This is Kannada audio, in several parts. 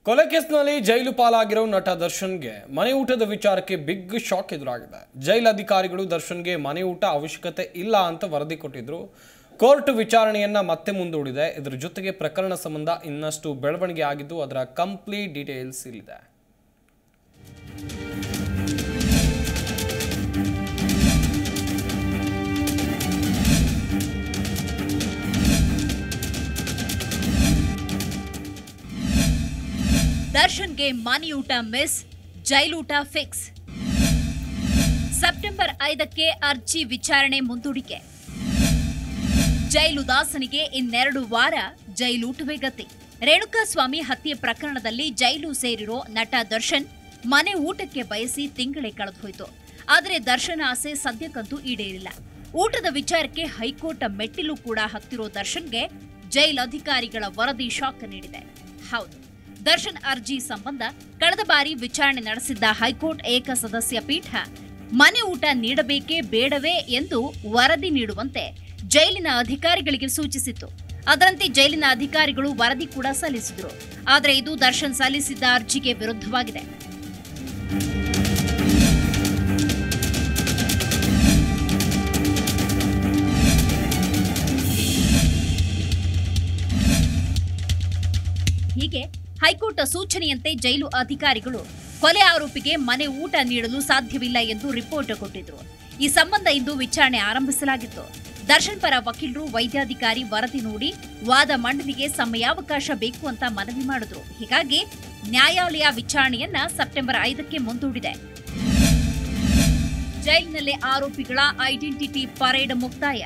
ಕೊಲೆ ಕೇಸ್ನಲ್ಲಿ ಜೈಲು ಪಾಲಾಗಿರೋ ನಟ ದರ್ಶನ್ಗೆ ಮನೆ ಊಟದ ವಿಚಾರಕ್ಕೆ ಬಿಗ್ ಶಾಕ್ ಎದುರಾಗಿದೆ ಜೈಲ್ ಅಧಿಕಾರಿಗಳು ದರ್ಶನ್ಗೆ ಮನೆ ಊಟ ಅವಶ್ಯಕತೆ ಇಲ್ಲ ಅಂತ ವರದಿ ಕೊಟ್ಟಿದ್ರು ಕೋರ್ಟ್ ವಿಚಾರಣೆಯನ್ನ ಮತ್ತೆ ಮುಂದೂಡಿದೆ ಇದರ ಜೊತೆಗೆ ಪ್ರಕರಣ ಸಂಬಂಧ ಇನ್ನಷ್ಟು ಬೆಳವಣಿಗೆ ಆಗಿದ್ದು ಅದರ ಕಂಪ್ಲೀಟ್ ಡೀಟೇಲ್ಸ್ ಇಲ್ಲಿದೆ ದರ್ಶನ್ಗೆ ಮನೆಯೂಟ ಮಿಸ್ ಜೈಲೂಟ ಫಿಕ್ಸ್ ಸೆಪ್ಟೆಂಬರ್ ಐದಕ್ಕೆ ಅರ್ಜಿ ವಿಚಾರಣೆ ಮುಂದೂಡಿಕೆ ಜೈಲು ದಾಸನಿಗೆ ಇನ್ನೆರಡು ವಾರ ಜೈಲೂಟವೇ ಗತಿ ರೇಣುಕಾಸ್ವಾಮಿ ಹತ್ಯೆ ಪ್ರಕರಣದಲ್ಲಿ ಜೈಲು ಸೇರಿರೋ ನಟ ದರ್ಶನ್ ಮನೆ ಊಟಕ್ಕೆ ಬಯಸಿ ತಿಂಗಳೇ ಕಳೆದೋಯ್ತು ಆದರೆ ದರ್ಶನ್ ಆಸೆ ಸದ್ಯಕ್ಕಂತೂ ಈಡೇರಿಲ್ಲ ಊಟದ ವಿಚಾರಕ್ಕೆ ಹೈಕೋರ್ಟ್ ಮೆಟ್ಟಿಲು ಕೂಡ ಹತ್ತಿರೋ ದರ್ಶನ್ಗೆ ಜೈಲ್ ಅಧಿಕಾರಿಗಳ ವರದಿ ಶಾಕ್ ನೀಡಿದೆ ಹೌದು ದರ್ಶನ್ ಅರ್ಜಿ ಸಂಬಂಧ ಕಳೆದ ಬಾರಿ ವಿಚಾರಣೆ ನಡೆಸಿದ್ದ ಹೈಕೋರ್ಟ್ ಏಕ ಸದಸ್ಯ ಪೀಠ ಮನೆ ಊಟ ನೀಡಬೇಕೇ ಬೇಡವೇ ಎಂದು ವರದಿ ನೀಡುವಂತೆ ಜೈಲಿನ ಅಧಿಕಾರಿಗಳಿಗೆ ಸೂಚಿಸಿತ್ತು ಅದರಂತೆ ಜೈಲಿನ ಅಧಿಕಾರಿಗಳು ವರದಿ ಕೂಡ ಸಲ್ಲಿಸಿದ್ರು ಆದರೆ ಇದು ದರ್ಶನ್ ಸಲ್ಲಿಸಿದ್ದ ಅರ್ಜಿಗೆ ವಿರುದ್ಧವಾಗಿದೆ ಹೀಗೆ ಹೈಕೋರ್ಟ್ ಸೂಚನೆಯಂತೆ ಜೈಲು ಅಧಿಕಾರಿಗಳು ಕೊಲೆ ಆರೋಪಿಗೆ ಮನೆ ಊಟ ನೀಡಲು ಸಾಧ್ಯವಿಲ್ಲ ಎಂದು ರಿಪೋರ್ಟ್ ಕೊಟ್ಟಿದ್ರು ಈ ಸಂಬಂಧ ಇಂದು ವಿಚಾರಣೆ ಆರಂಭಿಸಲಾಗಿತ್ತು ದರ್ಶನ್ ಪರ ವಕೀಲರು ವೈದ್ಯಾಧಿಕಾರಿ ವರದಿ ನೋಡಿ ವಾದ ಮಂಡನೆಗೆ ಸಮಯಾವಕಾಶ ಬೇಕು ಅಂತ ಮನವಿ ಮಾಡಿದ್ರು ಹೀಗಾಗಿ ನ್ಯಾಯಾಲಯ ವಿಚಾರಣೆಯನ್ನ ಸೆಪ್ಟೆಂಬರ್ ಐದಕ್ಕೆ ಮುಂದೂಡಿದೆ ಜೈಲಿನಲ್ಲಿ ಆರೋಪಿಗಳ ಐಡೆಂಟಿಟಿ ಪರೇಡ್ ಮುಕ್ತಾಯ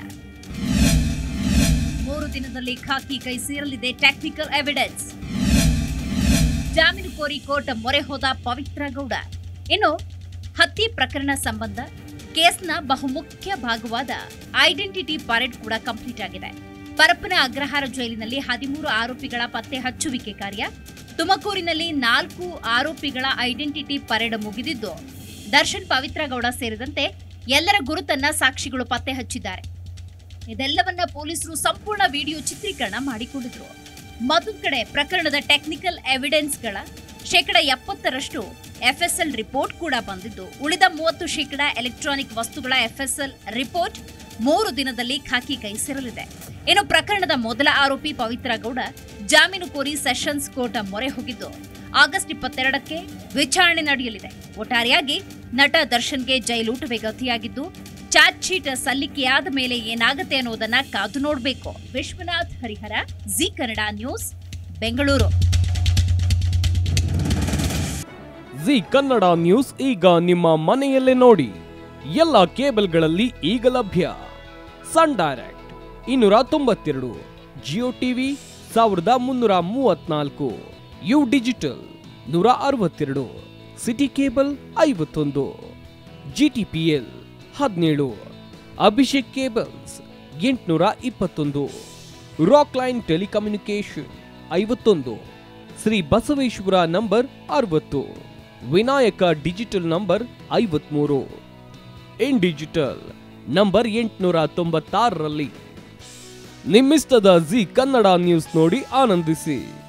ಮೂರು ದಿನದಲ್ಲಿ ಖಾಕಿ ಕೈ ಸೇರಲಿದೆ ಟೆಕ್ನಿಕಲ್ ಎವಿಡೆನ್ಸ್ ಜಾಮೀನು ಕೋರಿ ಕೋರ್ಟ್ ಮೊರೆ ಹೋದ ಪವಿತ್ರ ಗೌಡ ಇನ್ನು ಹತ್ಯೆ ಪ್ರಕರಣ ಸಂಬಂಧ ಕೇಸ್ನ ಬಹುಮುಖ್ಯ ಭಾಗವಾದ ಐಡೆಂಟಿಟಿ ಪರೇಡ್ ಕೂಡ ಕಂಪ್ಲೀಟ್ ಆಗಿದೆ ಪರಪ್ಪನ ಅಗ್ರಹಾರ ಜೈಲಿನಲ್ಲಿ ಹದಿಮೂರು ಆರೋಪಿಗಳ ಪತ್ತೆ ಹಚ್ಚುವಿಕೆ ಕಾರ್ಯ ತುಮಕೂರಿನಲ್ಲಿ ನಾಲ್ಕು ಆರೋಪಿಗಳ ಐಡೆಂಟಿಟಿ ಪರೇಡ್ ಮುಗಿದಿದ್ದು ದರ್ಶನ್ ಪವಿತ್ರ ಗೌಡ ಸೇರಿದಂತೆ ಎಲ್ಲರ ಗುರುತನ್ನ ಸಾಕ್ಷಿಗಳು ಪತ್ತೆ ಹಚ್ಚಿದ್ದಾರೆ ಇದೆಲ್ಲವನ್ನ ಪೊಲೀಸರು ಸಂಪೂರ್ಣ ವಿಡಿಯೋ ಚಿತ್ರೀಕರಣ ಮಾಡಿಕೊಂಡಿದ್ರು ಮತ್ತೊಂದು ಕಡೆ ಪ್ರಕರಣದ ಟೆಕ್ನಿಕಲ್ ಎವಿಡೆನ್ಸ್ಗಳ ಶೇಕಡ ಎಪ್ಪತ್ತರಷ್ಟು ಎಫ್ಎಸ್ಎಲ್ ರಿಪೋರ್ಟ್ ಕೂಡ ಬಂದಿದ್ದು ಉಳಿದ ಮೂವತ್ತು ಶೇಕಡ ಎಲೆಕ್ಟ್ರಾನಿಕ್ ವಸ್ತುಗಳ ಎಫ್ಎಸ್ಎಲ್ ರಿಪೋರ್ಟ್ ಮೂರು ದಿನದಲ್ಲಿ ಖಾಕಿ ಕೈ ಸೇರಲಿದೆ ಇನ್ನು ಪ್ರಕರಣದ ಮೊದಲ ಆರೋಪಿ ಪವಿತ್ರ ಗೌಡ ಜಾಮೀನು ಕೋರಿ ಸೆಷನ್ಸ್ ಕೋರ್ಟ್ ಮೊರೆ ಹೋಗಿದ್ದು ಆಗಸ್ಟ್ ಇಪ್ಪತ್ತೆರಡಕ್ಕೆ ವಿಚಾರಣೆ ನಡೆಯಲಿದೆ ಒಟ್ಟಾರೆಯಾಗಿ ನಟ ದರ್ಶನ್ಗೆ ಜೈಲೂಟವೇ ಗತಿಯಾಗಿದ್ದು ಚಾರ್ಜ್ ಶೀಟ್ ಸಲ್ಲಿಕೆಯಾದ ಮೇಲೆ ಏನಾಗುತ್ತೆ ಅನ್ನೋದನ್ನ ಕಾದು ನೋಡಬೇಕು Vishwanath Harihara Zee Kannada news Bengaluru Zee Kannada news ಈಗ ನಿಮ್ಮ ಮನೆಯಲ್ಲೇ ನೋಡಿ ಎಲ್ಲ ಕೇಬಲ್ಗಳಲ್ಲಿ ಈಗ ಲಭ್ಯ ಸನ್ ಡೈರೆಕ್ಟ್ ಇನ್ನೂರ ತೊಂಬತ್ತೆರಡು ಜಿಯೋ ಟಿವಿ ಸಾವಿರದ ಮುನ್ನೂರ ಮೂವತ್ನಾಲ್ಕು ಯು ಡಿಜಿಟಲ್ ನೂರ ಅರವತ್ತೆರಡು ಸಿಟಿ ಕೇಬಲ್ ಐವತ್ತೊಂದು ಜಿಟಿಪಿಎಲ್ ಹದಿನೇಳು ಅಭಿಷೇಕ್ ಕೇಬಲ್ಸ್ ಎಂಟುನೂರ ಇಪ್ಪತ್ತೊಂದು ರಾಕ್ ಲೈನ್ ಟೆಲಿಕಮ್ಯುನಿಕೇಶನ್ ಐವತ್ತೊಂದು ಶ್ರೀ ಬಸವೇಶ್ವರ ನಂಬರ್ ಅರವತ್ತು ವಿನಾಯಕ ಡಿಜಿಟಲ್ ನಂಬರ್ ಐವತ್ಮೂರು ಇನ್ ಡಿಜಿಟಲ್ ನಂಬರ್ ಎಂಟುನೂರ ತೊಂಬತ್ತಾರರಲ್ಲಿ ನಿಮ್ಮಿಸ್ತದ ಜಿ ಕನ್ನಡ ನ್ಯೂಸ್ ನೋಡಿ ಆನಂದಿಸಿ